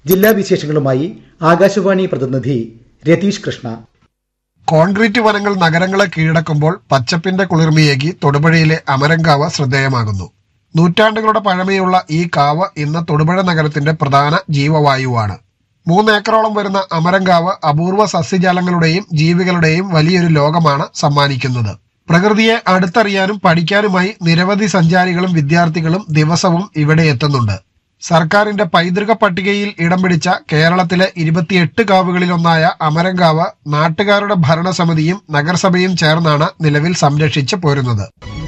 ജില്ലാ വിശേഷങ്ങളുമായി ആകാശവാണി പ്രതിനിധി രതീഷ് കൃഷ്ണ കോൺക്രീറ്റ് വനങ്ങൾ നഗരങ്ങളെ കീഴടക്കുമ്പോൾ പച്ചപ്പിന്റെ കുളിർമയേകി തൊടുപുഴയിലെ അമരങ്കാവ് ശ്രദ്ധേയമാകുന്നു നൂറ്റാണ്ടുകളുടെ പഴമയുള്ള ഈ കാവ് ഇന്ന് തൊടുപുഴ നഗരത്തിന്റെ പ്രധാന ജീവവായുവാണ് മൂന്നേക്കറോളം വരുന്ന അമരങ്കാവ് അപൂർവ സസ്യജാലങ്ങളുടെയും ജീവികളുടെയും വലിയൊരു ലോകമാണ് സമ്മാനിക്കുന്നത് പ്രകൃതിയെ അടുത്തറിയാനും പഠിക്കാനുമായി നിരവധി സഞ്ചാരികളും വിദ്യാർത്ഥികളും ദിവസവും ഇവിടെ എത്തുന്നുണ്ട് സർക്കാരിന്റെ പൈതൃക പട്ടികയിൽ ഇടം പിടിച്ച കേരളത്തിലെ ഇരുപത്തിയെട്ട് കാവുകളിലൊന്നായ അമരങ്കാവ് നാട്ടുകാരുടെ ഭരണസമിതിയും നഗരസഭയും ചേർന്നാണ് നിലവിൽ സംരക്ഷിച്ചു പോരുന്നത്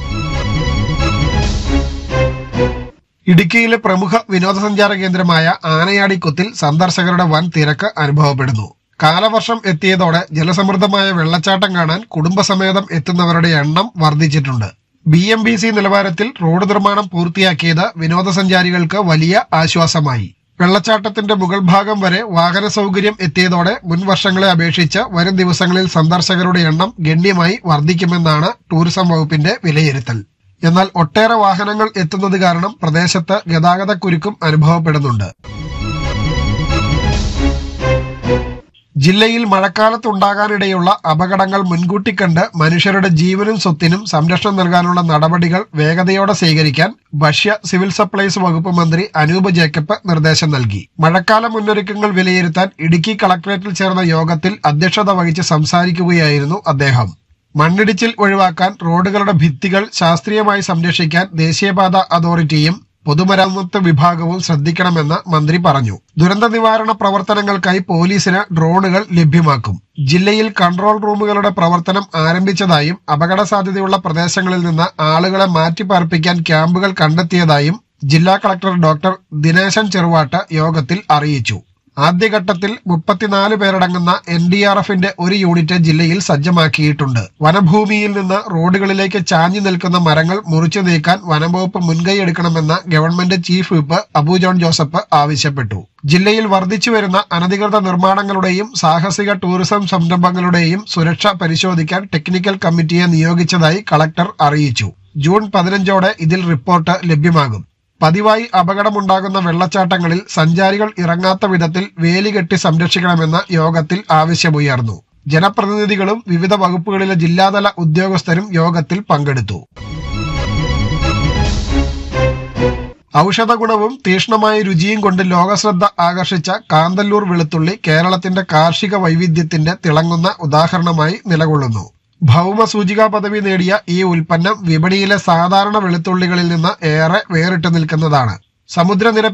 ഇടുക്കിയിലെ പ്രമുഖ വിനോദസഞ്ചാര കേന്ദ്രമായ ആനയാടിക്കുത്തിൽ സന്ദർശകരുടെ വൻ തിരക്ക് അനുഭവപ്പെടുന്നു കാലവർഷം എത്തിയതോടെ ജലസമൃദ്ധമായ വെള്ളച്ചാട്ടം കാണാൻ കുടുംബസമേതം എത്തുന്നവരുടെ എണ്ണം വർദ്ധിച്ചിട്ടുണ്ട് ബി എം ബി സി നിലവാരത്തിൽ റോഡ് നിർമ്മാണം പൂർത്തിയാക്കിയത് വിനോദസഞ്ചാരികൾക്ക് വലിയ ആശ്വാസമായി വെള്ളച്ചാട്ടത്തിന്റെ മുകൾ ഭാഗം വരെ വാഹന സൗകര്യം എത്തിയതോടെ മുൻ വർഷങ്ങളെ അപേക്ഷിച്ച് വരും ദിവസങ്ങളിൽ സന്ദർശകരുടെ എണ്ണം ഗണ്യമായി വർദ്ധിക്കുമെന്നാണ് ടൂറിസം വകുപ്പിന്റെ വിലയിരുത്തൽ എന്നാൽ ഒട്ടേറെ വാഹനങ്ങൾ എത്തുന്നത് കാരണം പ്രദേശത്ത് ഗതാഗതക്കുരുക്കും അനുഭവപ്പെടുന്നുണ്ട് ജില്ലയിൽ മഴക്കാലത്തുണ്ടാകാനിടയുള്ള അപകടങ്ങൾ മുൻകൂട്ടി കണ്ട് മനുഷ്യരുടെ ജീവനും സ്വത്തിനും സംരക്ഷണം നൽകാനുള്ള നടപടികൾ വേഗതയോടെ സ്വീകരിക്കാൻ ഭക്ഷ്യ സിവിൽ സപ്ലൈസ് വകുപ്പ് മന്ത്രി അനൂപ് ജേക്കബ് നിർദ്ദേശം നൽകി മഴക്കാല മുന്നൊരുക്കങ്ങൾ വിലയിരുത്താൻ ഇടുക്കി കളക്ടറേറ്റിൽ ചേർന്ന യോഗത്തിൽ അധ്യക്ഷത വഹിച്ച് സംസാരിക്കുകയായിരുന്നു അദ്ദേഹം മണ്ണിടിച്ചിൽ ഒഴിവാക്കാൻ റോഡുകളുടെ ഭിത്തികൾ ശാസ്ത്രീയമായി സംരക്ഷിക്കാൻ ദേശീയപാത അതോറിറ്റിയും പൊതുമരാമത്ത് വിഭാഗവും ശ്രദ്ധിക്കണമെന്ന് മന്ത്രി പറഞ്ഞു ദുരന്ത നിവാരണ പ്രവർത്തനങ്ങൾക്കായി പോലീസിന് ഡ്രോണുകൾ ലഭ്യമാക്കും ജില്ലയിൽ കൺട്രോൾ റൂമുകളുടെ പ്രവർത്തനം ആരംഭിച്ചതായും അപകട സാധ്യതയുള്ള പ്രദേശങ്ങളിൽ നിന്ന് ആളുകളെ മാറ്റിപ്പാർപ്പിക്കാൻ ക്യാമ്പുകൾ കണ്ടെത്തിയതായും ജില്ലാ കളക്ടർ ഡോക്ടർ ദിനേശൻ ചെറുവാട്ട് യോഗത്തിൽ അറിയിച്ചു ആദ്യഘട്ടത്തിൽ മുപ്പത്തിനാല് പേരടങ്ങുന്ന എൻ ഡി ആർ എഫിന്റെ ഒരു യൂണിറ്റ് ജില്ലയിൽ സജ്ജമാക്കിയിട്ടുണ്ട് വനഭൂമിയിൽ നിന്ന് റോഡുകളിലേക്ക് ചാഞ്ഞു നിൽക്കുന്ന മരങ്ങൾ മുറിച്ചു നീക്കാൻ വനംവകുപ്പ് മുൻകൈയെടുക്കണമെന്ന് government chief whip Abu John Joseph ആവശ്യപ്പെട്ടു ജില്ലയിൽ വർദ്ധിച്ചു വരുന്ന അനധികൃത നിർമ്മാണങ്ങളുടെയും സാഹസിക ടൂറിസം സംരംഭങ്ങളുടെയും സുരക്ഷ പരിശോധിക്കാൻ ടെക്നിക്കൽ കമ്മിറ്റിയെ നിയോഗിച്ചതായി കളക്ടർ അറിയിച്ചു ജൂൺ പതിനഞ്ചോടെ ഇതിൽ റിപ്പോർട്ട് ലഭ്യമാകും പതിവായി അപകടമുണ്ടാകുന്ന വെള്ളച്ചാട്ടങ്ങളിൽ സഞ്ചാരികൾ ഇറങ്ങാത്ത വിധത്തിൽ വേലി കെട്ടി സംരക്ഷിക്കണമെന്ന യോഗത്തിൽ ആവശ്യമുയർന്നു ജനപ്രതിനിധികളും വിവിധ വകുപ്പുകളിലെ ജില്ലാതല ഉദ്യോഗസ്ഥരും യോഗത്തിൽ പങ്കെടുത്തു ഔഷധ ഗുണവും തീക്ഷ്ണമായ രുചിയും കൊണ്ട് ലോകശ്രദ്ധ ആകർഷിച്ച കാന്തല്ലൂർ വെളുത്തുള്ളി കേരളത്തിന്റെ കാർഷിക വൈവിധ്യത്തിന്റെ തിളങ്ങുന്ന ഉദാഹരണമായി നിലകൊള്ളുന്നു ഭൗമ സൂചികാ പദവി നേടിയ ഈ ഉൽപ്പന്നം വിപണിയിലെ സാധാരണ വെളുത്തുള്ളികളിൽ നിന്ന് ഏറെ വേറിട്ട് നിൽക്കുന്നതാണ് സമുദ്രനിരപ്പിൽ